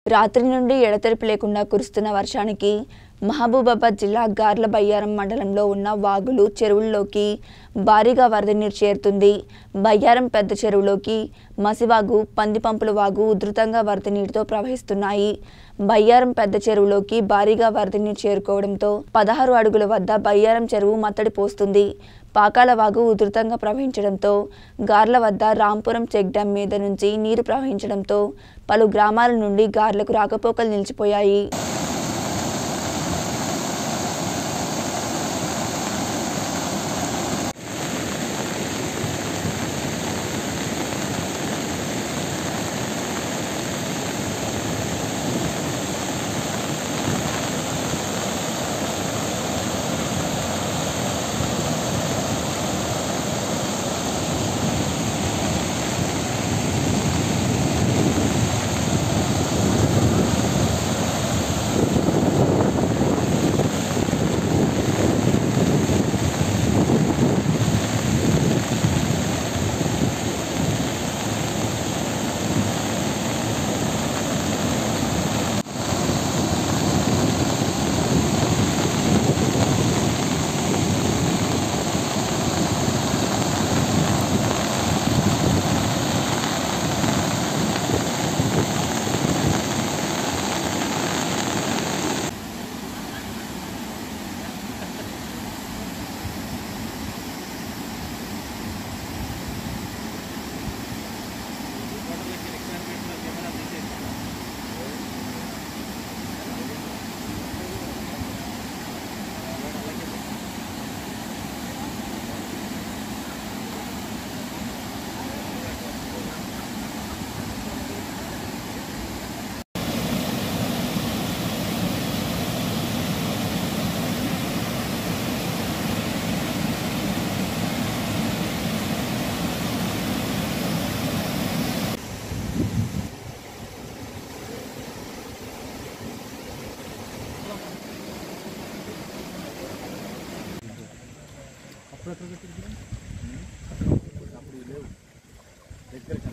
రాత్రి నుండి ఎడతెరిపి లేకుండా కురుస్తున్న వర్షానికి మహబూబాబాద్ జిల్లా గార్ల బయ్యారం మండలంలో ఉన్న వాగులు చెరువుల్లోకి భారీగా వరద నీరు చేరుతుంది బయ్యారం పెద్ద చెరువులోకి మసివాగు పందిపంపుల వాగు ఉధృతంగా వరద నీటితో ప్రవహిస్తున్నాయి బయ్యారం పెద్ద చెరువులోకి భారీగా వరద నీరు చేరుకోవడంతో పదహారు అడుగుల వద్ద బయ్యారం చెరువు మత్తడి పోస్తుంది పాకాల వాగు ఉధృతంగా ప్రవహించడంతో గార్ల వద్ద రాంపురం చెక్ డ్యాం మీద నుంచి నీరు ప్రవహించడంతో పలు గ్రామాల నుండి గార్లకు రాకపోకలు నిలిచిపోయాయి అప్పుడు ఎక్కడ పెట్టింది అప్పుడు లేవు దగ్గర